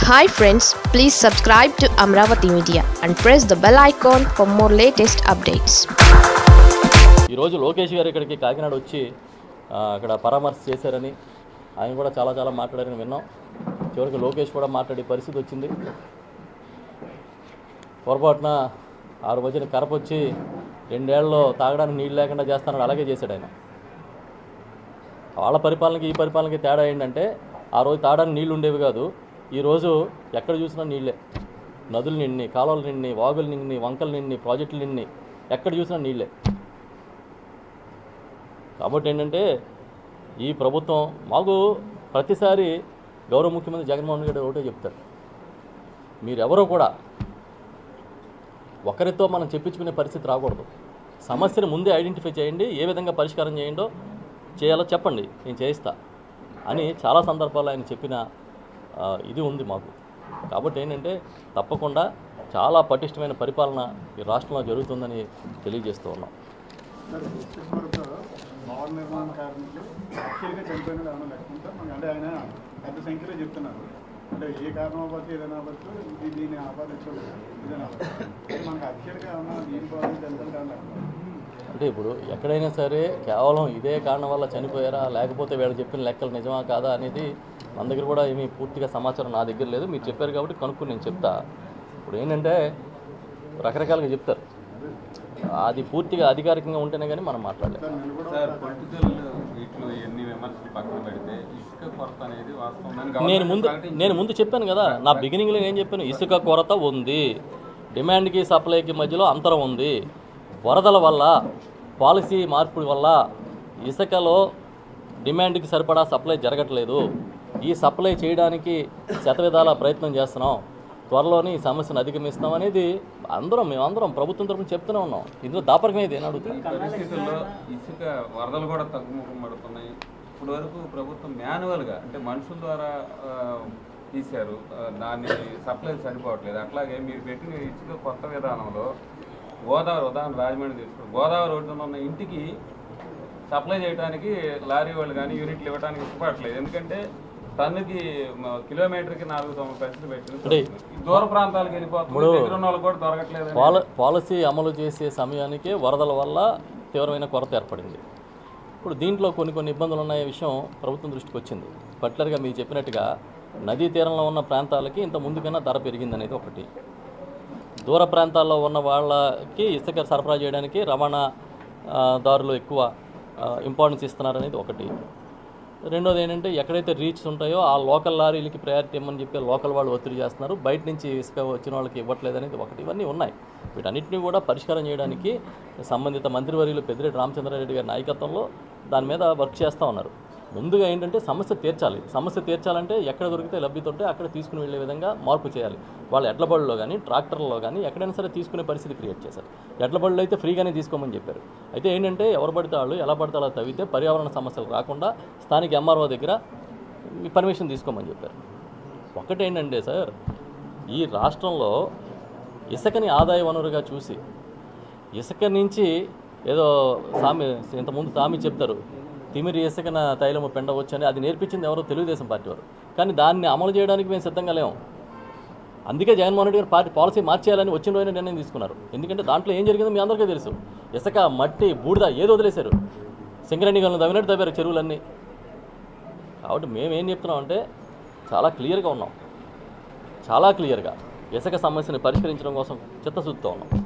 hi friends please subscribe to Amaravati media and press the bell icon for more latest updates ఈరోజు లోకేష్ గారు ఇక్కడికి కాకినాడ వచ్చి ఆ, అక్కడ పరామర్శ చేశారని ఆయన కూడా చాలా చాలా మాట్లాడారని విన్నాం చివరికి లోకేష్ కూడా మాట్లాడే పరిస్థితి వచ్చింది పొరపాటున ఆరు మధ్యన కరపొచ్చి రెండేళ్లలో తాగడానికి నీళ్ళు లేకుండా చేస్తానని అలాగే చేశాడు ఆయన వాళ్ళ పరిపాలనకి ఈ పరిపాలనకి తేడా ఏంటంటే ఆ రోజు తాగడానికి నీళ్ళు ఉండేవి కాదు ఈరోజు ఎక్కడ చూసినా నీళ్ళే నదులు నిండి కాలువలు నిండి వాగులు నిండి వంకలు నిండి ప్రాజెక్టులు నిండి ఎక్కడ చూసినా నీళ్ళే కాబట్టి ఏంటంటే ఈ ప్రభుత్వం మాకు ప్రతిసారి గౌరవ ముఖ్యమంత్రి జగన్మోహన్ రెడ్డి ఒకటే చెప్తారు మీరెవరో కూడా ఒకరితో మనం చెప్పించుకునే పరిస్థితి రాకూడదు సమస్యను ముందే ఐడెంటిఫై చేయండి ఏ విధంగా పరిష్కారం చేయండో చేయాలో చెప్పండి నేను చేయిస్తా అని చాలా సందర్భాల్లో ఆయన చెప్పిన ఆ, ఇది ఉంది మాకు కాబట్టి ఏంటంటే తప్పకుండా చాలా పటిష్టమైన పరిపాలన ఈ రాష్ట్రంలో జరుగుతుందని తెలియజేస్తూ ఉన్నాం సార్ విశ్వభారత భవన నిర్మాణ కార్మికులు యాక్చువల్గా చనిపోయిన ఏమైనా లెక్కుంటే మనకి అంటే ఆయన పెద్ద సంఖ్యలో చెప్తున్నారు అంటే ఏ కారణం అవ్వచ్చు ఏదైనా అవ్వచ్చు ఇది దీన్ని ఆపాదించవచ్చు ఇదైనా అవ్వచ్చు మనకు అఫీషియల్గా ఏమన్నా దీని బాగా తెలుసంటే అంటే ఇప్పుడు ఎక్కడైనా సరే కేవలం ఇదే కారణం వల్ల చనిపోయారా లేకపోతే వీళ్ళు చెప్పిన లెక్కలు నిజమా కాదా అనేది మన దగ్గర కూడా ఏమీ పూర్తిగా సమాచారం నా దగ్గర లేదు మీరు చెప్పారు కాబట్టి కనుక్కుని నేను చెప్తా ఇప్పుడు ఏంటంటే రకరకాలుగా చెప్తారు అది పూర్తిగా అధికారికంగా ఉంటేనే కానీ మనం మాట్లాడలేం సార్ నేను కూడా సార్ పొలిటికల్ వీటిలో ఎన్ని విమర్శలు పక్కన పెడితే ఇసుక కొరత అనేది వాస్తవం నేను ముందు నేను ముందు చెప్పాను కదా నా బిగినింగ్లో నేను చెప్పాను ఇసుక కొరత ఉంది డిమాండ్కి సప్లైకి మధ్యలో అంతరం ఉంది వరదల వల్ల పాలసీ మార్పుల వల్ల ఇసుకలో డిమాండ్కి సరిపడా సప్లై జరగట్లేదు ఈ సప్లై చేయడానికి శతవిధాల ప్రయత్నం చేస్తున్నాం త్వరలోనే ఈ సమస్యను అధిగమిస్తాం అనేది అందరం మేమందరం ప్రభుత్వం తరపున చెప్తూనే ఉన్నాం ఇందులో దాపరికం ఏం అడుగుతుంది ఈ పరిస్థితుల్లో ఇసుక వరదలు కూడా తగ్గుముఖం పడుతున్నాయి ఇప్పటి వరకు ప్రభుత్వం మాన్యువల్గా అంటే మనుషుల ద్వారా ఆ, తీశారు ఆ, దాన్ని సప్లై సరిపోవట్లేదు అట్లాగే మీరు పెట్టిన ఇసుక కొత్త విధానంలో గోదావరి ఉదాహరణ రాజమండ్రి తీసుకుని గోదావరి రోడ్డున ఉన్న ఇంటికి సప్లై చేయడానికి లారీ వాళ్ళు కానీ యూనిట్లు ఇవ్వడానికి ఇష్టపడట్లేదు ఎందుకంటే టన్నుకి మ- కిలోమీటర్కి నాలుగు తొమ్మిది పైసలు పెట్టిన అంటే ఈ దూర ప్రాంతాలకు వెళ్ళిపోతుంది దగ్గర ఉన్న వాళ్ళకి కూడా దొరకట్లేదు పాల పాలసీ అమలు చేసే సమయానికే వరదల వల్ల తీవ్రమైన కొరత ఏర్పడింది ఇప్పుడు దీంట్లో కొన్ని కొన్ని ఇబ్బందులు ఉన్న విషయం ప్రభుత్వం దృష్టికి వచ్చింది పర్టికులర్గా మీరు చెప్పినట్టుగా నదీ తీరంలో ఉన్న ప్రాంతాలకి ఇంత ముందు కన్నా ధర పెరిగింది అనేది ఒకటి దూర ప్రాంతాల్లో ఉన్న వాళ్ళకి ఇసుక సరఫరా చేయడానికి రవాణా ఆ, దారులు ఎక్కువ ఇంపార్టెన్స్ ఇస్తున్నారనేది ఒకటి రెండోది ఏంటంటే ఎక్కడైతే రీచ్స్ ఉంటాయో ఆ లోకల్ లారీలకి ప్రయారిటీ ఇవ్వమని చెప్పి లోకల్ వాళ్ళు ఒత్తిడి చేస్తున్నారు బయట నుంచి ఇసుక వచ్చిన వాళ్ళకి ఇవ్వట్లేదు అనేది ఒకటి ఇవన్నీ ఉన్నాయి వీటన్నిటిని కూడా పరిష్కారం చేయడానికి సంబంధిత మంత్రివర్యులు పెద్దిరెడ్డి రామచంద్రారెడ్డి గారి నాయకత్వంలో దాని మీద వర్క్ చేస్తూ ఉన్నారు ముందుగా ఏంటంటే సమస్య తీర్చాలి సమస్య తీర్చాలంటే ఎక్కడ దొరికితే లభ్యత ఉంటే అక్కడ తీసుకుని వెళ్ళే విధంగా మార్పు చేయాలి వాళ్ళ ఎడ్ల బళ్ళలో కానీ ట్రాక్టర్లో కానీ ఎక్కడైనా సరే తీసుకునే పరిస్థితి క్రియేట్ చేశారు ఎడ్ల బళ్ళు అయితే ఫ్రీగానే తీసుకోమని చెప్పారు అయితే ఏంటంటే ఎవరు పడితే వాళ్ళు ఎలా పడితే అలా తవ్వితే పర్యావరణ సమస్యలు రాకుండా స్థానిక ఎంఆర్ఓ దగ్గర మీ పర్మిషన్ తీసుకోమని చెప్పారు ఒకటేంటంటే సార్ ఈ రాష్ట్రంలో ఇసుకని ఆదాయ వనరుగా చూసి ఇసుక నుంచి ఏదో సామి ఇంతకుముందు సామి చెప్తారు తిమిరి ఇసుకన తైలము పెండవచ్చు అని అది నేర్పించింది ఎవరో తెలుగుదేశం పార్టీ వారు కానీ దాన్ని అమలు చేయడానికి మేము సిద్ధంగా లేము అందుకే జగన్మోహన్ రెడ్డి గారు పార్టీ పాలసీ మార్చేయాలని వచ్చిన రోజున నిర్ణయం తీసుకున్నారు ఎందుకంటే దాంట్లో ఏం జరిగిందో మీ అందరికీ తెలుసు ఇసుక మట్టి బూడిద ఏదో వదిలేశారు సింగరేణి గనులు తవ్వినట్టు తవ్వారు చెరువులన్నీ కాబట్టి మేము ఏం చెప్తున్నాం అంటే చాలా క్లియర్గా ఉన్నాం చాలా క్లియర్గా ఇసుక సమస్యని పరిష్కరించడం కోసం చిత్తశుద్ధితో ఉన్నాం